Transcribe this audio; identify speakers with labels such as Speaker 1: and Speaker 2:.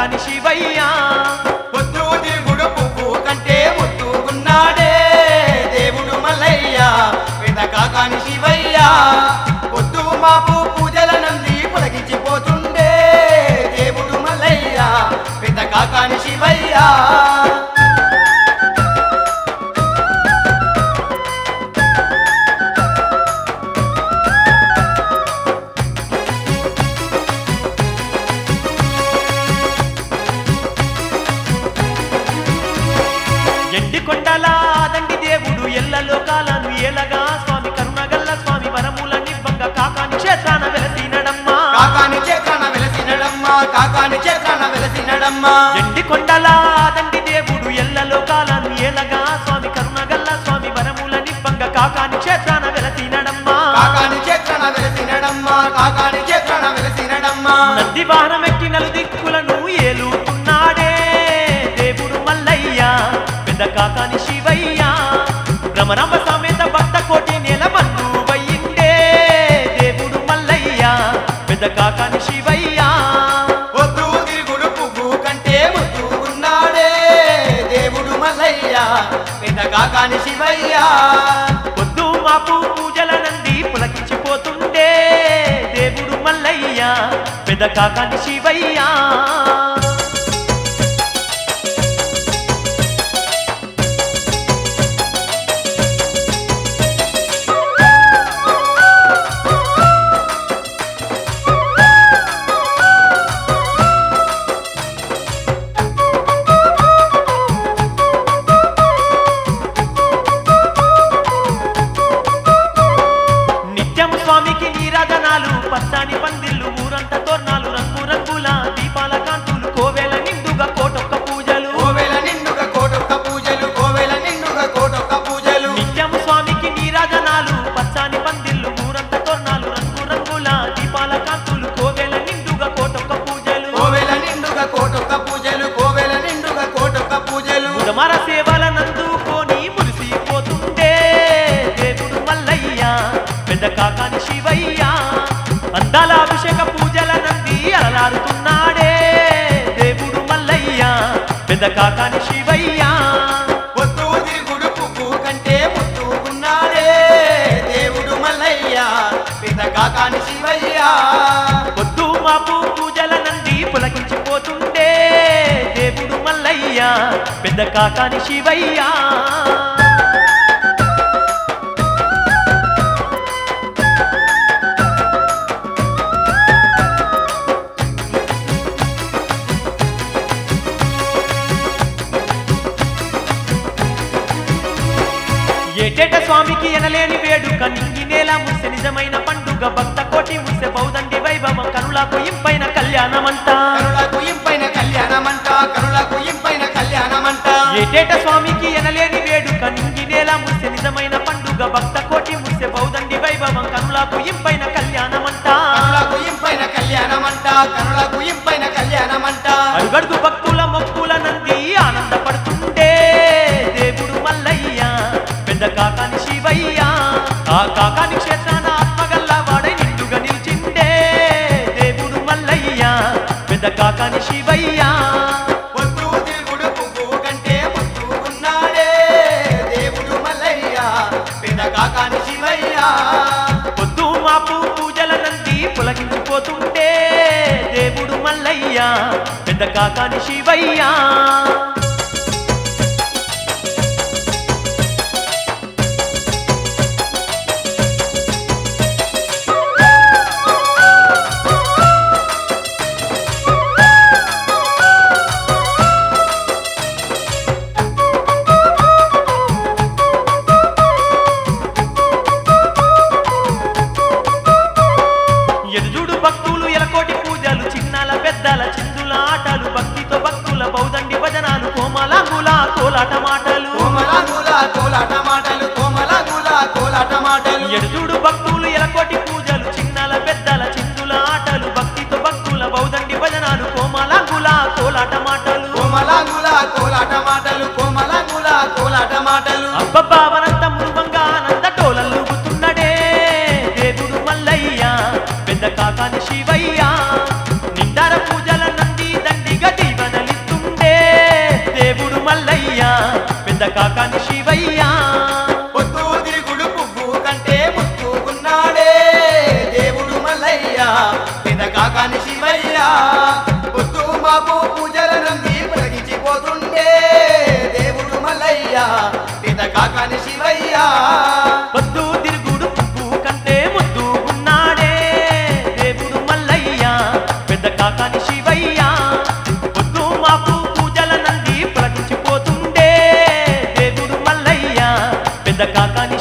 Speaker 1: కాకాని శివయ్య
Speaker 2: పొద్దు తిరుగుడు పువ్వు కంటే ముద్దు ఉన్నాడే దేవుడు మల్లయ్య పెద్ద కాకాని శివయ్య పొద్దు మాపు పూజల నంది పొలగించిపోతుండే దేవుడు మల్లయ్య పెద్ద కాకాని శివయ్య
Speaker 1: ఎండి కొండల దండి దేవుడు ఎల్ల లోకాలను ఏలగా స్వామి కరుణగల్ల స్వామి వరముల నివ్వంగ కాకాని క్షేత్రాన వెలసినడమ్మా
Speaker 2: కాకాని చక్రన వెలసినడమ్మా కాకాని చక్రన వెలసినడమ్మా
Speaker 1: ఎండి కొండల దండి దేవుడు ఎల్ల లోకాలను ఏలగా స్వామి కరుణగల్ల స్వామి వరముల నివ్వంగ కాకాని క్షేత్రాన వెలసినడమ్మా
Speaker 2: కాకాని చక్రన వెలసినడమ్మా కాకాని చక్రన వెలసినడమ్మా
Speaker 1: నంది వాహనమెక్కి నలు దిక్కులను ఏలుతున్నాడే దేవుడు మల్లయ్య పెద్ద కాకాని శివయ్య రమరమ సమేత భక్త కోటి నేల మన్ను వయ్యిండే దేవుడు మల్లయ్య పెద్ద కాకాని శివయ్య
Speaker 2: పొద్దు తిరుగుడు పువ్వు కంటే ముద్దు ఉన్నాడే దేవుడు మల్లయ్య పెద్ద కాకాని శివయ్య
Speaker 1: పొద్దు మాపు పూజల నంది పులకించిపోతుండే దేవుడు మల్లయ్య పెద్ద కాకాని శివయ్య నిత్యము స్వామికి నీరాజనాలు పచ్చని పందిళ్ళు ఊరంతా తోరణాలు రంగు రంగుల దీపాల కాంతులు కోవెల నిండుగా కోటొక్క పూజలు
Speaker 2: కోవెల నిండుగా కోటొక్క పూజలు కోవెల నిండుగా కోటొక్క పూజలు
Speaker 1: నిత్యము స్వామికి నీరాజనాలు పచ్చని పందిళ్ళు ఊరంతా తోరణాలు రంగు రంగుల దీపాల కాంతులు కోవెల నిండుగా కోటొక్క పూజలు
Speaker 2: కోవెల నిండుగా కోటొక్క పూజలు కోవెల నిండుగా కోటొక్క పూజలు
Speaker 1: ఉదమర సేవల నందుకొని మురిసిపోతుండే దేవుడు మల్లయ్య పెద్ద కాకాని శివయ్య అందాల అభిషేక పూజల నంది అలలారుతున్నాడే దేవుడు మల్లయ్య పెద్ద కాకాని శివయ్య
Speaker 2: పొద్దు తిరుగుడు పువ్వు కంటే ముద్దు ఉన్నాడే దేవుడు మల్లయ్య పెద్ద కాకాని శివయ్య
Speaker 1: పొద్దు మాపు పూజల నంది పులకించిపోతుండే దేవుడు మల్లయ్య పెద్ద కాకాని శివయ్య ఏటేట స్వామికి ఎనలేని వేడుక నింగి నేల ముసె నిజమైన పండుగ భక్త కోటి ముసె బౌదండి వైభవం కరులకు ఇంపైన కళ్యాణమంట
Speaker 2: కరులకు ఇంపైన కళ్యాణమంట కరులకు ఇంపైన కళ్యాణమంట
Speaker 1: ఏటేట స్వామికి ఎనలేని వేడుక నింగి నేల ముసె నిజమైన పండుగ భక్త కోటి ముసె బౌదండి వైభవం కరులకు ఇంపైన కళ్యాణమంట
Speaker 2: కరులకు ఇంపైన కళ్యాణమంట కరులకు ఇంపైన కళ్యాణమంట
Speaker 1: అడుగడుగు భక్తుల మొక్కుల నంది ఆనందపడుతుండే దేవుడు మల్లయ్య పెద్ద కాకాని శివయ్య ఆ కాకాని క్షేత్రాన ఆత్మగల్ల వాడై నిండుగా నిలిచిండే దేవుడు మల్లయ్య పెద్ద కాకాని శివయ్య
Speaker 2: పొద్దు తిరుగుడు పువ్వు కంటే ముద్దు ఉన్నాడే దేవుడు మల్లయ్య పెద్ద కాకాని శివయ్య
Speaker 1: పొద్దు మాపు పూజల నంది పులకించిపోతుండే దేవుడు మల్లయ్య పెద్ద కాకాని శివయ్య ఎదుజుడు భక్తులు ఎలకోటి పూజలు చిన్నాల పెద్దల చిందుల ఆటలు భక్తితో భక్తుల బౌదండి భజనాలు కోమలాంగుల కోలాట మాటలు
Speaker 2: కోమలాంగుల కోలాట మాటలు కోమలాంగుల కోలాట మాటలు
Speaker 1: ఎడుజుడు భక్తులు ఎలకోటి పూజలు చిన్నాల పెద్దల చిందుల ఆటలు భక్తితో భక్తుల బౌదండి భజనాలు కోమలాంగుల కోలాట మాటలు
Speaker 2: కోమలాంగుల కోలాట మాటలు కోమలాంగుల కోలాట మాటలు
Speaker 1: అబ్బబావనంత మృగంగా ఆనంద టోలలుగుతున్నడే దేవుడు మల్లయ్య పెద్ద కాకాని శివయ్య నిండార పూజల నంది దండిగా దీవ పెద్ద కాకాని శివయ్య
Speaker 2: పొద్దు తిరుగుడు పువ్వు కంటే ముత్తు ఉన్నాడే దేవుడు మల్లయ్య పెద్ద కాకాని శివయ్య పొద్దు మాపు పూజల నుండి పొలగించిపోతుండే దేవుడు మల్లయ్య పెద్ద కాకాని శివయ్య
Speaker 1: పొద్దు తిరుగుడు పువ్వు కంటే ముద్దు ఉన్నాడే దేవుడు మల్లయ్య పెద్ద కాకాని శివయ్య పొద్దు మాకు పూజల నంది ప్రకటించిపోతుండే దేవుడు మల్లయ్య పెద్ద కాకాని